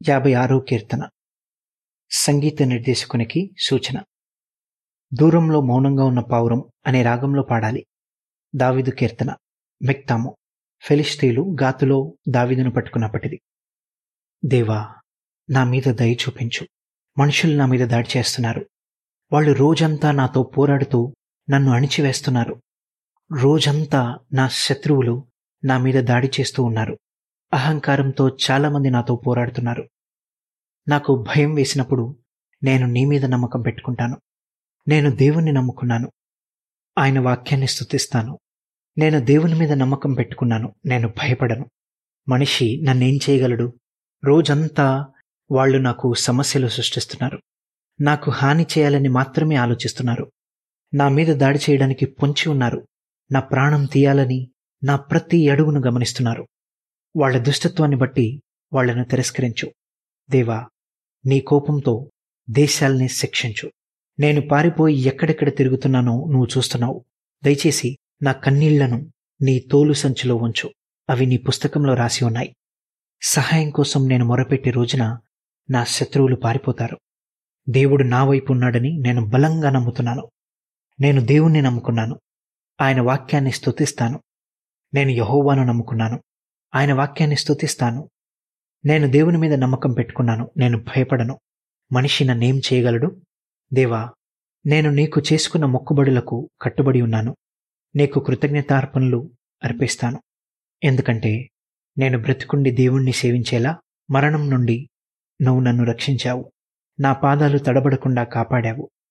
యాభై ఆరో కీర్తన సంగీత నిర్దేశకునికి సూచన దూరంలో మౌనంగా ఉన్న పావురం అనే రాగంలో పాడాలి దావిదు కీర్తన మెక్తాము ఫెలిస్తీలు గాతులో దావిదును పట్టుకున్నప్పటిది దేవా నా మీద దయ చూపించు మనుషులు నా మీద దాడి చేస్తున్నారు వాళ్ళు రోజంతా నాతో పోరాడుతూ నన్ను అణిచివేస్తున్నారు రోజంతా నా శత్రువులు నా మీద దాడి చేస్తూ ఉన్నారు అహంకారంతో చాలామంది నాతో పోరాడుతున్నారు నాకు భయం వేసినప్పుడు నేను నీ మీద నమ్మకం పెట్టుకుంటాను నేను దేవుణ్ణి నమ్ముకున్నాను ఆయన వాక్యాన్ని స్తుతిస్తాను నేను దేవుని మీద నమ్మకం పెట్టుకున్నాను నేను భయపడను మనిషి నన్నేం చేయగలడు రోజంతా వాళ్ళు నాకు సమస్యలు సృష్టిస్తున్నారు నాకు హాని చేయాలని మాత్రమే ఆలోచిస్తున్నారు నా మీద దాడి చేయడానికి పొంచి ఉన్నారు నా ప్రాణం తీయాలని నా ప్రతి అడుగును గమనిస్తున్నారు వాళ్ళ దుష్టత్వాన్ని బట్టి వాళ్లను తిరస్కరించు దేవా నీ కోపంతో దేశాల్ని శిక్షించు నేను పారిపోయి ఎక్కడెక్కడ తిరుగుతున్నానో నువ్వు చూస్తున్నావు దయచేసి నా కన్నీళ్లను నీ తోలు సంచిలో ఉంచు అవి నీ పుస్తకంలో రాసి ఉన్నాయి సహాయం కోసం నేను మొరపెట్టే రోజున నా శత్రువులు పారిపోతారు దేవుడు నా వైపు ఉన్నాడని నేను బలంగా నమ్ముతున్నాను నేను దేవుణ్ణి నమ్ముకున్నాను ఆయన వాక్యాన్ని స్తుతిస్తాను నేను యహోవాను నమ్ముకున్నాను ఆయన వాక్యాన్ని స్తుతిస్తాను నేను దేవుని మీద నమ్మకం పెట్టుకున్నాను నేను భయపడను మనిషి నన్నేం చేయగలడు దేవా నేను నీకు చేసుకున్న మొక్కుబడులకు కట్టుబడి ఉన్నాను నీకు కృతజ్ఞతార్పణలు అర్పిస్తాను ఎందుకంటే నేను బ్రతికుండి దేవుణ్ణి సేవించేలా మరణం నుండి నువ్వు నన్ను రక్షించావు నా పాదాలు తడబడకుండా కాపాడావు